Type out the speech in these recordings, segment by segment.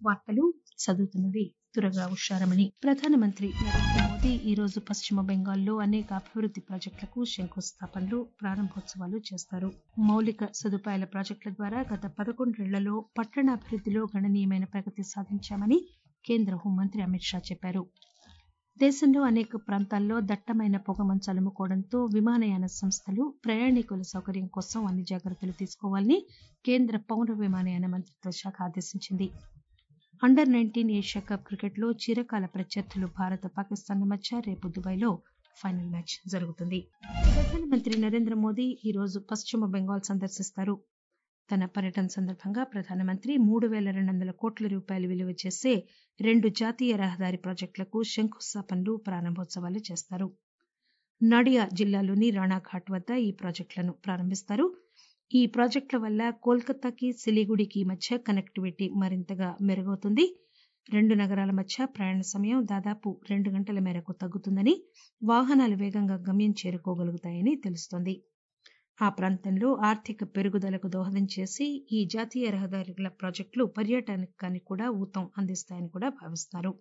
వార్తలు చదువుతున్నది దురగా ఉషారమణి ప్రధానమంత్రి నరేంద్ర మోదీ ఈ రోజు పశ్చిమ బెంగాల్లో అనేక అభివృద్ది ప్రాజెక్టులకు శంకుస్థాపనలు ప్రారంభోత్సవాలు చేస్తారు మౌలిక సదుపాయాల ప్రాజెక్టుల ద్వారా గత పదకొండేళ్లలో పట్టణాభివృద్దిలో గణనీయమైన ప్రగతి సాధించామని కేంద్ర హోంమంత్రి అమిత్ షా చెప్పారు దేశంలో అనేక ప్రాంతాల్లో దట్టమైన పొగమంచు అలుముకోవడంతో విమానయాన సంస్థలు ప్రయాణికుల సౌకర్యం కోసం అన్ని జాగ్రత్తలు తీసుకోవాలని కేంద్ర పౌర విమానయాన మంత్రిత్వ శాఖ ఆదేశించింది అండర్ నైన్టీన్ ఏషియా కప్ క్రికెట్లో చిరకాల ప్రత్యర్థులు భారత్ పాకిస్తాన్ల మధ్య రేపు దుబాయ్లో ఫైనల్ మ్యాచ్ జరుగుతుంది ప్రధానమంత్రి నరేంద్ర మోదీ ఈ రోజు పశ్చిమ బెంగాల్ సందర్శిస్తారు తన పర్యటన సందర్భంగా ప్రధానమంత్రి మూడు పేల రెండు వందల కోట్ల రూపాయలు విలువ చేసే రెండు జాతీయ రహదారి ప్రాజెక్టులకు శంకుస్థాపనలు ప్రారంభోత్సవాలు చేస్తారు నడియా జిల్లాలోని రాణాఘాట్ వద్ద ఈ ప్రాజెక్టులను ప్రారంభిస్తారు ఈ ప్రాజెక్టుల వల్ల కోల్కతాకి సిలిగుడికి మధ్య కనెక్టివిటీ మరింతగా మెరుగవుతుంది రెండు నగరాల మధ్య ప్రయాణ సమయం దాదాపు రెండు గంటల మేరకు తగ్గుతుందని వాహనాలు వేగంగా గమ్యం చేరుకోగలుగుతాయని తెలుస్తోంది ఆ ప్రాంతంలో ఆర్థిక పెరుగుదలకు దోహదం చేసి ఈ జాతీయ రహదారుల ప్రాజెక్టులు పర్యాటకానికి కూడా ఊతం అందిస్తాయని కూడా భావిస్తున్నారు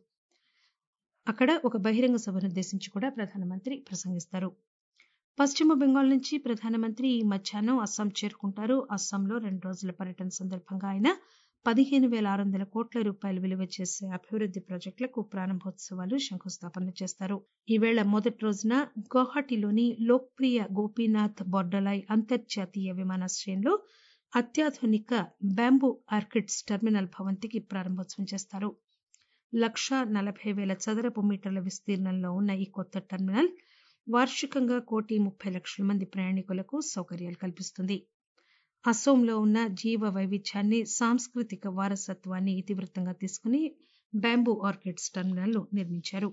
అక్కడ ఒక బహిరంగ సభనుద్దేశించి కూడా ప్రధానమంత్రి ప్రసంగిస్తారు పశ్చిమ బెంగాల్ నుంచి ప్రధానమంత్రి ఈ మధ్యాహ్నం అస్సాం చేరుకుంటారు అస్సాంలో రెండు రోజుల పర్యటన సందర్భంగా ఆయన పదిహేను పేల ఆరు వందల కోట్ల రూపాయలు విలువ చేసే అభివృద్ది ప్రాజెక్టులకు ప్రారంభోత్సవాలు శంకుస్థాపనలు చేస్తారు ఈవేళ మొదటి రోజున గౌహాటీలోని లోక్ప్రియ గోపీనాథ్ బొర్డలాయ్ అంతర్జాతీయ విమానాశ్రయంలో అత్యాధునిక బ్యాంబూ ఆర్కిడ్స్ టెర్మినల్ భవంతికి ప్రారంభోత్సవం చేస్తారు లక్షా నలబై పేల చదరపు మీటర్ల విస్తీర్ణంలో ఉన్న ఈ కొత్త టెర్మినల్ వార్షికంగా కోటి ముప్పై లక్షల మంది ప్రయాణికులకు సౌకర్యాలు కల్పిస్తుంది అసోంలో ఉన్న జీవ వైవిధ్యాన్ని సాంస్కృతిక వారసత్వాన్ని ఇతివృత్తంగా తీసుకుని బ్యాంబూ ఆర్కిడ్స్ టెర్మినల్ ను నిర్మించారు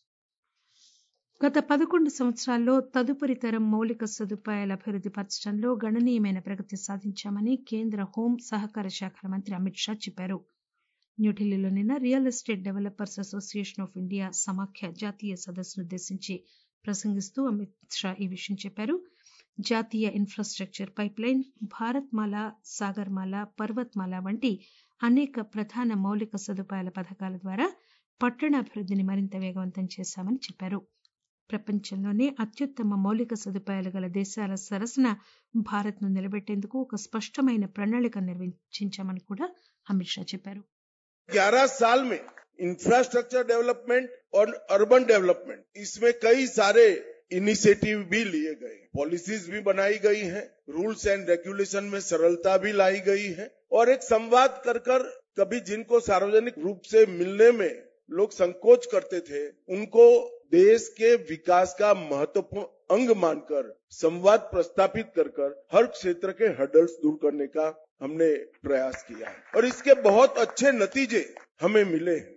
గత పదకొండు సంవత్సరాల్లో తదుపరి తరం మౌలిక సదుపాయాల అభివృద్ది పరచడంలో గణనీయమైన ప్రగతి సాధించామని కేంద్ర హోం సహకార శాఖల మంత్రి అమిత్ షా చెప్పారు న్యూఢిల్లీలో నిన్న real estate developers association of India సమాఖ్య జాతీయ సదస్సునుద్దేశించి ప్రసంగిస్తూ అమిత్ షా ఈ విషయం చెప్పారు జాతీయ infrastructure pipeline Bharatmala Sagarmala Parvatmala వంటి అనేక ప్రధాన మౌలిక సదుపాయాల పథకాల ద్వారా పట్టణాభివృద్దిని మరింత వేగవంతం చేశామని చెప్పారు ప్రపంచంలోనే అత్యుత్తమ మౌలిక సదుపాయాలు గల దేశాల సరసన భారత్ ను నిలబెట్టేందుకు ఒక స్పష్టమైన ప్రణాళిక నిర్వచించామని కూడా అమిత్ షా చెప్పారు ग्यारह साल में इंफ्रास्ट्रक्चर डेवलपमेंट और अर्बन डेवलपमेंट इसमें कई सारे इनिशिएटिव भी लिए गए पॉलिसीज भी बनाई गई हैं रूल्स एंड रेगुलेशन में सरलता भी लाई गई है और एक संवाद कर कर कभी जिनको सार्वजनिक रूप से मिलने में लोग संकोच करते थे उनको देश के विकास का महत्वपूर्ण अंग मानकर संवाद प्रस्तापित कर कर हर क्षेत्र के हर्डल्स दूर करने का हमने प्रयास किया है और इसके बहुत अच्छे नतीजे हमें मिले हैं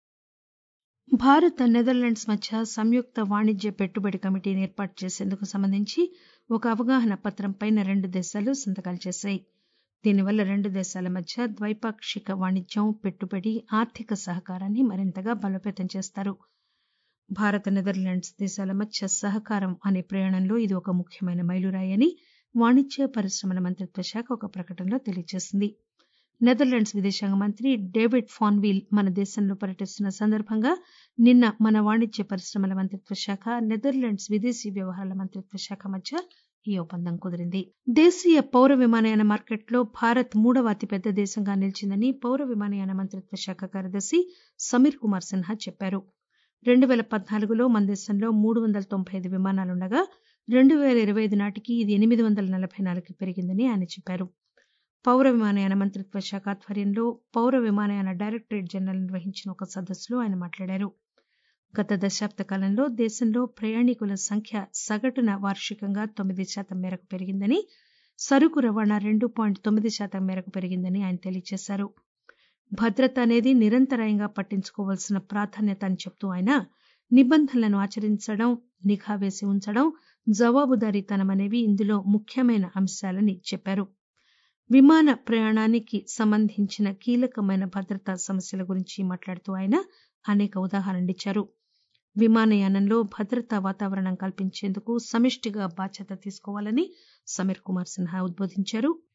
భారత్ నెదర్లాండ్స్ మధ్య సంయుక్త వాణిజ్య పెట్టుబడి కమిటీని ఏర్పాటు చేసేందుకు సంబంధించి ఒక అవగాహన పత్రంపై రెండు దేశాలు సంతకాలు చేశాయి దీనివల్ల రెండు దేశాల మధ్య ద్వైపాక్షిక వాణిజ్యం పెట్టుబడి ఆర్థిక సహకారాన్ని మరింతగా బలోపేతం చేస్తారు భారత్ నెదర్లాండ్స్ దేశాల మధ్య సహకారం అనే ప్రయాణంలో ఇది ఒక ముఖ్యమైన మైలురాయి అని వాణిజ్య పరిశ్రమల మంత్రిత్వ శాఖ ఒక ప్రకటనలో తెలియజేసింది నెదర్లాండ్స్ విదేశాంగ మంత్రి డేవిడ్ ఫాన్వీల్ మన దేశంలో పర్యటిస్తున్న సందర్భంగా నిన్న మన వాణిజ్య పరిశ్రమల మంత్రిత్వ శాఖ నెదర్లాండ్స్ విదేశీ వ్యవహారాల మంత్రిత్వ శాఖ మధ్య ఈ ఒప్పందం కుదిరింది దేశీయ పౌర విమానయాన మార్కెట్లో భారత్ మూడవ అతిపెద్ద దేశంగా నిలిచిందని పౌర విమానయాన మంత్రిత్వ శాఖ కార్యదర్శి సమీర్ కుమార్ సిన్హా చెప్పారు రెండు పేల పద్నాలుగులో మన దేశంలో మూడు వందల తొంభై ఐదు విమానాలుండగా రెండు పేల ఇరవై ఐదు నాటికి ఇది ఎనిమిది వందల నలభై నాలుగుకి పెరిగిందని ఆయన చెప్పారు పౌర విమానయాన మంత్రిత్వ శాఖ ఆధ్వర్యంలో పౌర విమానయాన డైరెక్టరేట్ జనరల్ నిర్వహించిన ఒక సదస్సులో ఆయన మాట్లాడారు గత దశాబ్ద కాలంలో దేశంలో ప్రయాణికుల సంఖ్య సగటున వార్షికంగా తొమ్మిది శాతం మేరకు పెరిగిందని సరుకు రవాణా రెండు పాయింట్ తొమ్మిది శాతం మేరకు పెరిగిందని ఆయన తెలియజేశారు భద్రత అనేది నిరంతరాయంగా పట్టించుకోవాల్సిన ప్రాధాన్యత అని చెప్తూ ఆయన నిబంధనలను ఆచరించడం నిఘా వేసి ఉంచడం జవాబుదారీతనం అనేవి ఇందులో ముఖ్యమైన అంశాలని చెప్పారు విమాన ప్రయాణానికి సంబంధించిన కీలకమైన భద్రతా సమస్యల గురించి మాట్లాడుతూ ఆయన అనేక ఉదాహరణలిచ్చారు విమానయానంలో భద్రతా వాతావరణం కల్పించేందుకు సమిష్టిగా బాధ్యత తీసుకోవాలని సమీర్ కుమార్ సిన్హా ఉద్బోధించారు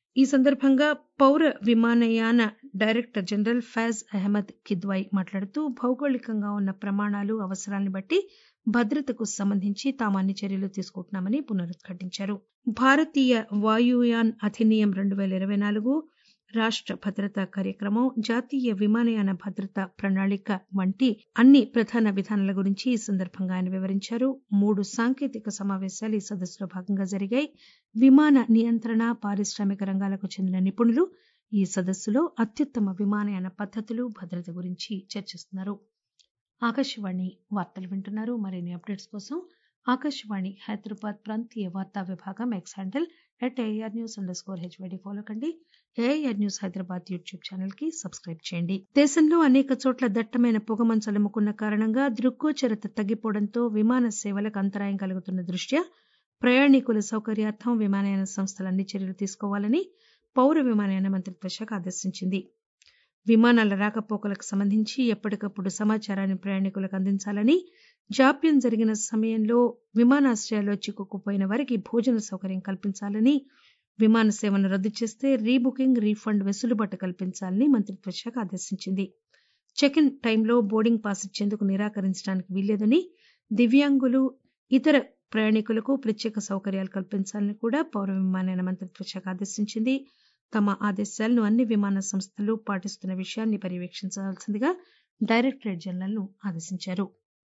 ఈ సందర్భంగా పౌర విమానయాన డైరెక్టర్ జనరల్ ఫయాజ్ అహ్మద్ కిద్వాయి మాట్లాడుతూ భౌగోళికంగా ఉన్న ప్రమాణాలు అవసరాలను బట్టి భద్రతకు సంబంధించి తాము అన్ని చర్యలు తీసుకుంటున్నామని పునరుద్ఘాటించారు భారతీయ వాయుయాన్ అధినియం రెండు పేల ఇరవై నాలుగు రాష్ట భద్రతా కార్యక్రమం జాతీయ విమానయాన భద్రతా ప్రణాళిక వంటి అన్ని ప్రధాన విధానాల గురించి ఈ సందర్భంగా ఆయన వివరించారు మూడు సాంకేతిక సమావేశాలు ఈ సదస్సులో భాగంగా జరిగాయి విమాన నియంత్రణ పారిశ్రామిక రంగాలకు చెందిన నిపుణులు ఈ సదస్సులో అత్యుత్తమ విమానయాన పద్దతులు భద్రత గురించి చర్చిస్తున్నారు ఆకాశవాణి వార్తలు వింటున్నారు మరిన్ని అప్డేట్స్ కోసం ఆకాశవాణి హైదరాబాద్ ప్రాంతీయ వార్తా విభాగం X handle at air news underscore HYD follow కండి air news Hyderabad YouTube channel కి సబ్స్క్రైబ్ చేయండి దేశంలో అనేక చోట్ల దట్టమైన పొగమంచు అలుముకున్న కారణంగా దృగ్గోచరత తగ్గిపోవడంతో విమాన సేవలకు అంతరాయం కలుగుతున్న దృష్ట్యా ప్రయాణికుల సౌకర్యార్థం విమానయాన సంస్థలు అన్ని చర్యలు తీసుకోవాలని పౌర విమానయాన మంత్రిత్వ శాఖ ఆదేశించింది విమానాల రాకపోకలకు సంబంధించి ఎప్పటికప్పుడు సమాచారాన్ని ప్రయాణికులకు అందించాలని జాప్యం జరిగిన సమయంలో విమానాశ్రయాల్లో చిక్కుకుపోయిన వారికి భోజన సౌకర్యం కల్పించాలని విమాన సేవను రద్దు చేస్తే రీబుకింగ్ రీఫండ్ వెసులుబాటు కల్పించాలని మంత్రిత్వ శాఖ ఆదేశించింది చెక్ ఇన్ టైంలో బోర్డింగ్ పాస్ ఇచ్చేందుకు నిరాకరించడానికి వీల్లేదని దివ్యాంగులు ఇతర ప్రయాణికులకు ప్రత్యేక సౌకర్యాలు కల్పించాలని కూడా పౌర విమానయాన మంత్రిత్వ శాఖ ఆదేశించింది తమ ఆదేశాలను అన్ని విమాన సంస్థలు పాటిస్తున్న విషయాన్ని పర్యవేక్షించాల్సిందిగా డైరెక్టరేట్ జనరల్ ను ఆదేశించారు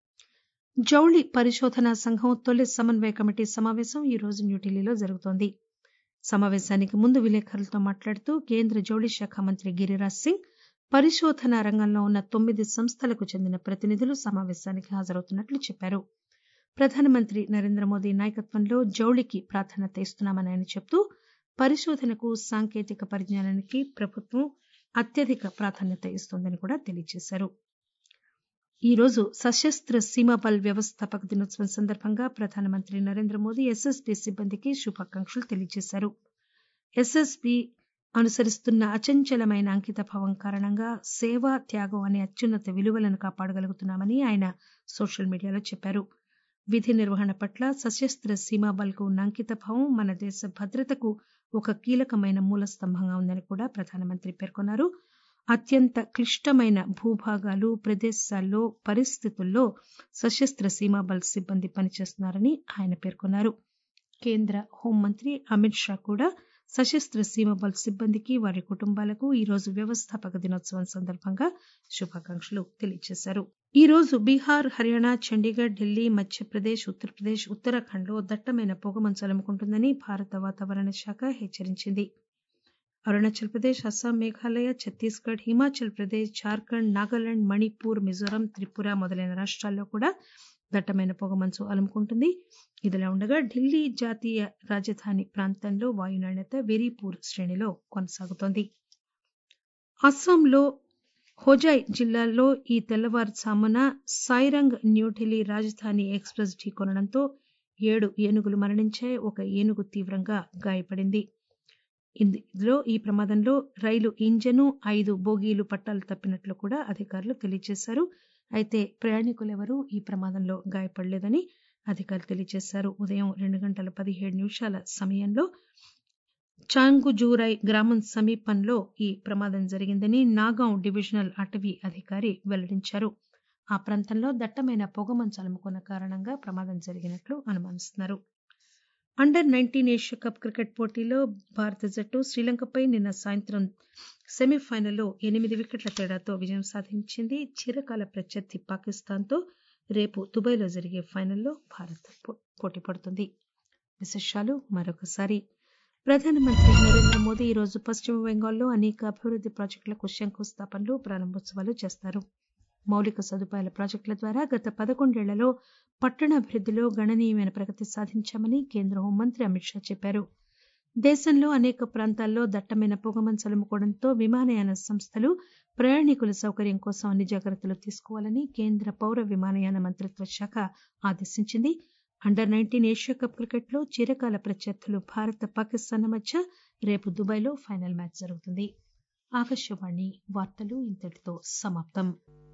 జౌళి పరిశోధనా సంఘం తొలి సమన్వయ కమిటీ సమావేశం ఈ రోజు న్యూఢిల్లీలో జరుగుతోంది సమావేశానికి ముందు విలేకరులతో మాట్లాడుతూ కేంద్ర జౌళి శాఖ మంత్రి గిరిరాజ్ సింగ్ పరిశోధనా రంగంలో ఉన్న తొమ్మిది సంస్థలకు చెందిన ప్రతినిధులు సమావేశానికి హాజరవుతున్నట్లు చెప్పారు ప్రధానమంత్రి నరేంద్ర మోదీ నాయకత్వంలో జౌళికి ప్రాధాన్యత ఇస్తున్నామని ఆయన చెబుతూ పరిశోధనకు సాంకేతిక పరిజ్ఞానానికి ప్రభుత్వం అత్యధిక ప్రాధాన్యత ఇస్తోందని కూడా తెలియజేశారు ఈ రోజు సశస్త్ర సీమాబల్ వ్యవస్థాపక దినోత్సవం సందర్భంగా ప్రధానమంత్రి నరేంద్ర మోదీ ఎస్ఎస్బీ సిబ్బందికి శుభాకాంక్షలు తెలియజేశారు ఎస్ఎస్బీ అనుసరిస్తున్న అచంచలమైన అంకితభావం కారణంగా సేవ త్యాగం అనే అత్యున్నత విలువలను కాపాడగలుగుతున్నామని ఆయన సోషల్ మీడియాలో చెప్పారు విధి నిర్వహణ పట్ల సశస్త్ర సీమాబల్కు ఉన్న అంకితభావం మన దేశ భద్రతకు ఒక కీలకమైన మూలస్తంభంగా ఉందని కూడా ప్రధానమంత్రి పేర్కొన్నారు అత్యంత క్లిష్టమైన భూభాగాలు ప్రదేశాల్లో పరిస్థితుల్లో సశస్త్ర సీమాబల్ సిబ్బంది పనిచేస్తున్నారని ఆయన పేర్కొన్నారు కేంద్ర హోంమంత్రి అమిత్ షా కూడా సశస్త్ర సీమాబల్ సిబ్బందికి వారి కుటుంబాలకు ఈ రోజు వ్యవస్థాపక దినోత్సవం సందర్భంగా శుభాకాంక్షలు తెలియజేశారు ఈ రోజు బీహార్ హర్యానా చండీగఢ్ ఢిల్లీ మధ్యప్రదేశ్ ఉత్తరప్రదేశ్ ఉత్తరాఖండ్ లో దట్టమైన పొగమంచు అలుముకుంటుందని భారత వాతావరణ శాఖ హెచ్చరించింది అరుణాచల్ ప్రదేశ్ అస్సాం మేఘాలయ ఛత్తీస్గఢ్ హిమాచల్ ప్రదేశ్ జార్ఖండ్ నాగాలాండ్ మణిపూర్ మిజోరాం త్రిపుర మొదలైన రాష్ట్రాల్లో కూడా దట్టమైన పొగమంచు అలుముకుంటుంది ఇదిలా ఉండగా ఢిల్లీ జాతీయ రాజధాని ప్రాంతంలో వాయు నాణ్యత వెరీపూర్ శ్రేణిలో కొనసాగుతోంది అస్సాంలో హోజాయ్ జిల్లాలో ఈ తెల్లవారుజామున సాయిరంగ్ న్యూఢిల్లీ రాజధాని ఎక్స్ప్రెస్ ఢీకొనడంతో ఏడు ఏనుగులు మరణించాయి ఒక ఏనుగు తీవ్రంగా గాయపడింది ఇందులో ఈ ప్రమాదంలో రైలు ఇంజను ఐదు బోగీలు పట్టాలు తప్పినట్లు కూడా అధికారులు తెలియజేశారు అయితే ప్రయాణికులెవరూ ఈ ప్రమాదంలో గాయపడలేదని అధికారులు తెలియజేశారు ఉదయం రెండు గంటల పదిహేడు నిమిషాల సమయంలో చాంగుజూరై గ్రామం సమీపంలో ఈ ప్రమాదం జరిగిందని నాగాం డివిజనల్ అటవీ అధికారి వెల్లడించారు ఆ ప్రాంతంలో దట్టమైన పొగమంచు అలుముకున్న కారణంగా ప్రమాదం జరిగినట్లు అనుమానిస్తున్నారు under nineteen Asia cup cricket పోటీలో భారత జట్టు శ్రీలంకపై నిన్న సాయంత్రం సెమీఫైనల్లో ఎనిమిది వికెట్ల తేడాతో విజయం సాధించింది చిరకాల ప్రత్యర్థి పాకిస్తాన్తో రేపు దుబాయ్లో జరిగే ఫైనల్లో భారత్ పోటీ పడుతుంది విశేషాలు మరొకసారి ప్రధానమంత్రి నరేంద్ర మోదీ ఈరోజు పశ్చిమ బెంగాల్లో అనేక అభివృద్ది ప్రాజెక్టులకు శంకుస్థాపనలు ప్రారంభోత్సవాలు చేస్తారు మౌలిక సదుపాయాల ప్రాజెక్టుల ద్వారా గత పదకొండేళ్లలో పట్టణాభివృద్దిలో గణనీయమైన ప్రగతి సాధించామని కేంద్ర హోంమంత్రి అమిత్ షా చెప్పారు దేశంలో అనేక ప్రాంతాల్లో దట్టమైన పొగమంచు అలుముకోవడంతో విమానయాన సంస్థలు ప్రయాణికుల సౌకర్యం కోసం అన్ని జాగ్రత్తలు తీసుకోవాలని కేంద్ర పౌర విమానయాన మంత్రిత్వ శాఖ ఆదేశించింది under nineteen Asia cup cricket లో చిరకాల ప్రత్యర్థులు భారత్ పాకిస్తాన్ల మధ్య రేపు దుబాయ్లో ఫైనల్ మ్యాచ్ జరుగుతుంది ఆకాశవాణి వార్తలు ఇంతటితో సమాప్తం